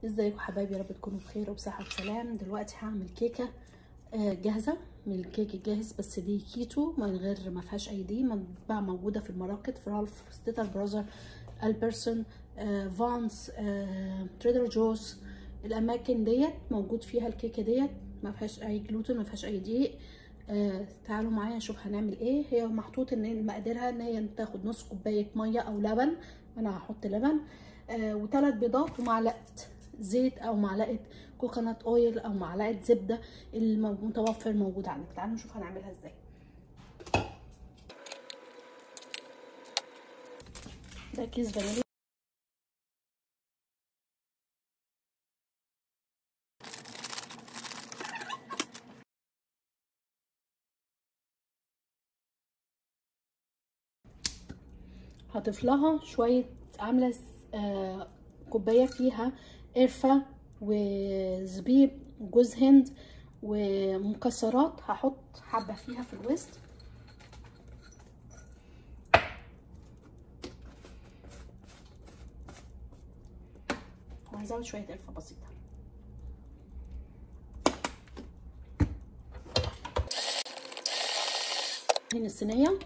ازيكم حبايبي يا رب تكونوا بخير وبصحه وسلام دلوقتي هعمل كيكه آه، جاهزه من الكيك الجاهز بس دي كيتو من غير ما فيهاش اي دي بقى موجوده في الماركت في رالف ستيتر براذر البرسون آه، فانس آه، تريدر جوز الاماكن ديت موجود فيها الكيكه ديت ما فيهاش اي جلوتين ما فيهاش اي دقيق آه تعالوا معايا نشوف هنعمل ايه هي محطوط ان مقاديرها ان هي تاخد نص كوبايه ميه او لبن انا هحط لبن آه وثلاث بيضات ومعلقه زيت او معلقه كوكونات اويل او معلقه زبده المتوفر موجود عندك تعالوا نشوف هنعملها ازاي ده كيس فانيليا هضيف لها شويه عامله آه كوبايه فيها قرفه وزبيب وجوز هند ومكسرات هحط حبه فيها في الوسط وهزود شويه قرفه بسيطه هنا الصينيه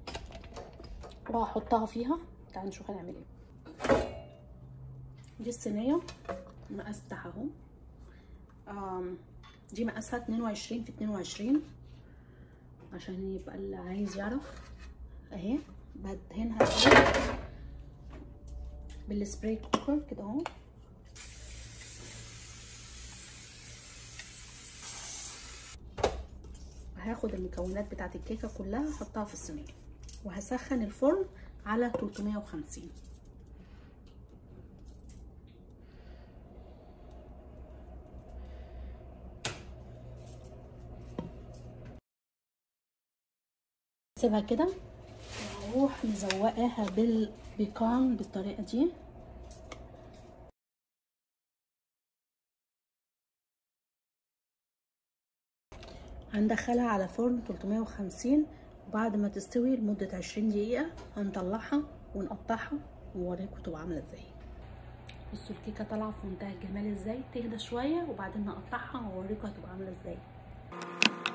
وهحطها فيها تعالوا نشوف هنعمل ايه دي الصينيه المقاس بتاعها اهو دي مقاسها 22 في 22 عشان يبقى اللي عايز يعرف اهي بدهنها بالسبراي كوكر كده اهو هاخد المكونات بتاعت الكيكه كلها احطها في الصينيه وهسخن الفرن على 350 سيبها كده واروح مزوقاها بالبيكان بالطريقه دي هندخلها على فرن 350 وبعد ما تستوي لمدة 20 دقيقة هنطلعها ونقطعها ووريكم تبقى عاملة ازاي بصوا الكيكة طالعة في منتهى الجمال ازاي تهدى شوية وبعدين نقطعها واوريكم هتبقى عاملة ازاي